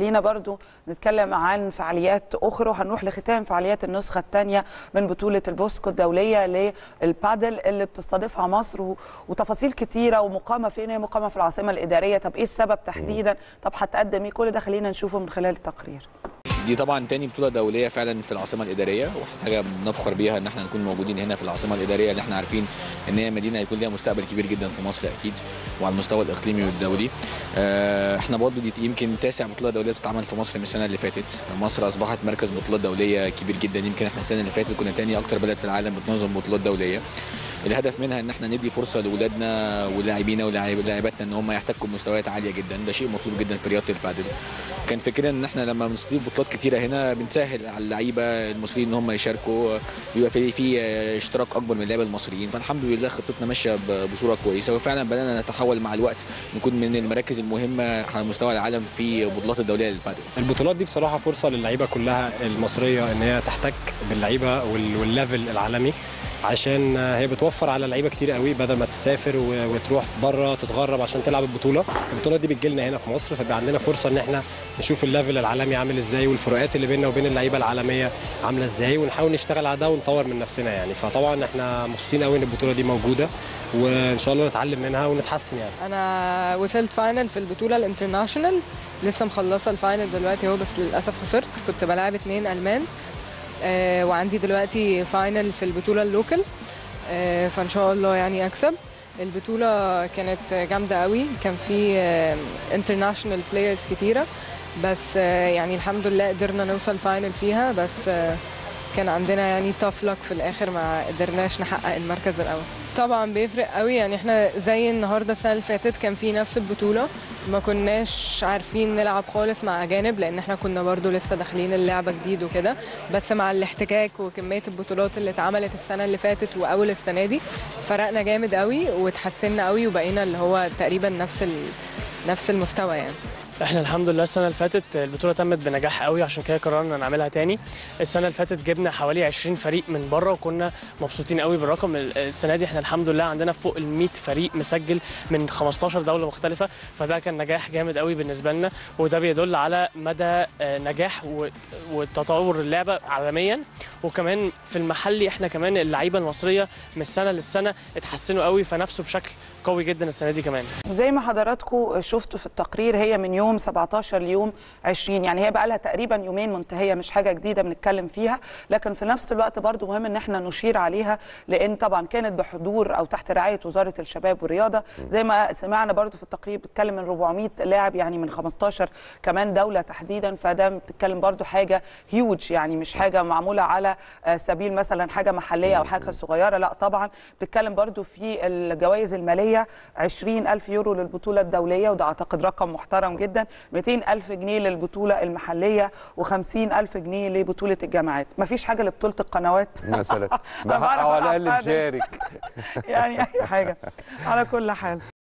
خلينا برضو نتكلم عن فعاليات اخرى وهنروح لختام فعاليات النسخه الثانيه من بطوله البوسكو الدوليه للبادل اللي بتستضيفها مصر و- وتفاصيل كتيره ومقامه فين هي مقامه في العاصمه الاداريه طب ايه السبب تحديدا طب هتقدم ايه كل ده خلينا نشوفه من خلال التقرير دي طبعا تاني بطوله دوليه فعلا في العاصمه الاداريه وحاجه بنفخر بيها ان احنا نكون موجودين هنا في العاصمه الاداريه اللي احنا عارفين ان هي مدينه هيكون ليها مستقبل كبير جدا في مصر اكيد وعلى المستوى الاقليمي والدولي آه، احنا برضو دي يمكن تاسع بطوله دوليه بتتعمل في مصر من السنه اللي فاتت مصر اصبحت مركز بطولات دوليه كبير جدا يمكن احنا السنه اللي فاتت كنا تاني اكتر بلد في العالم بتنظم بطولات دوليه الهدف منها ان احنا ندي فرصه لاولادنا ولاعبينا ولاعباتنا ان هم يحتكوا بمستويات عاليه جدا ده شيء مطلوب جدا في رياضه البادل كان فكرنا ان احنا لما بنستضيف بطولات كتيره هنا بنسهل على اللعيبه المصريين ان هم يشاركوا بيبقى في في اشتراك اكبر من اللعيبه المصريين فالحمد لله خطتنا ماشيه ب- بصوره كويسه وفعلا بدانا نتحول مع الوقت نكون من المراكز المهمه على مستوى العالم في البطولات الدوليه للبادل البطولات دي بصراحه فرصه للعيبه كلها المصريه ان هي تحتك باللعيبه وال- والليفل العالمي عشان هي بتوفر على لعيبه كتير قوي بدل ما تسافر و- وتروح بره تتغرب عشان تلعب البطوله البطولات دي بتجي لنا هنا في مصر فبقى عندنا فرصه ان احنا نشوف الليفل العالمي عامل ازاي والفروقات اللي بيننا وبين اللعيبه العالميه عامله ازاي ونحاول نشتغل على ده ونطور من نفسنا يعني فطبعا احنا مبسوطين قوي ان البطوله دي موجوده وان شاء الله نتعلم منها ونتحسن يعني انا وصلت فاينل في البطوله الانترناشونال لسه مخلصه الفاينل دلوقتي اهو بس للاسف خسرت كنت بلعب اتنين المان آه وعندي دلوقتي فاينل في البطوله اللوكال آه فان شاء الله يعني اكسب البطوله كانت جامده قوي كان في انترناشونال بلايرز كتيره بس آه يعني الحمد لله قدرنا نوصل فاينل فيها بس آه كان عندنا يعني تاف لك في الاخر ما قدرناش نحقق المركز الاول طبعا بيفرق قوي يعني احنا زي النهارده السنه اللي فاتت كان في نفس البطوله ما كناش عارفين نلعب خالص مع اجانب لان احنا كنا برضو لسه داخلين اللعبه جديد وكده بس مع الاحتكاك وكميه البطولات اللي اتعملت السنه اللي فاتت واول السنه دي فرقنا جامد قوي وتحسنا قوي وبقينا اللي هو تقريبا نفس ال... نفس المستوى يعني احنا الحمد لله السنه اللي فاتت البطوله تمت بنجاح قوي عشان كده قررنا نعملها تاني السنه اللي فاتت جبنا حوالي 20 فريق من بره وكنا مبسوطين قوي بالرقم السنه دي احنا الحمد لله عندنا فوق ال 100 فريق مسجل من 15 دوله مختلفه فده كان نجاح جامد قوي بالنسبه لنا وده بيدل على مدى آه، نجاح و- وتطور اللعبه عالميا وكمان في المحلي احنا كمان اللعيبه المصريه من السنه للسنه اتحسنوا قوي فنفسوا بشكل قوي جدا السنه دي كمان زي ما حضراتكم شفتوا في التقرير هي من يوم 17 ليوم 20 يعني هي بقى لها تقريبا يومين منتهيه مش حاجه جديده بنتكلم فيها لكن في نفس الوقت برضو مهم ان احنا نشير عليها لان طبعا كانت بحضور او تحت رعايه وزاره الشباب والرياضه زي ما سمعنا برضو في التقرير بتتكلم من 400 لاعب يعني من 15 كمان دوله تحديدا فده بتتكلم برضو حاجه هيوج يعني مش حاجه معموله على آه، سبيل مثلا حاجه محليه او حاجه صغيره لا طبعا بتتكلم برضو في الجوائز الماليه 20 ألف يورو للبطولة الدولية وده أعتقد رقم محترم جدا 200 ألف جنيه للبطولة المحلية و50 ألف جنيه لبطولة الجامعات مفيش حاجة لبطولة القنوات مثلا أنا بعرف بقى على ألعب الاقل بادل. مشارك يعني أي حاجة على كل حال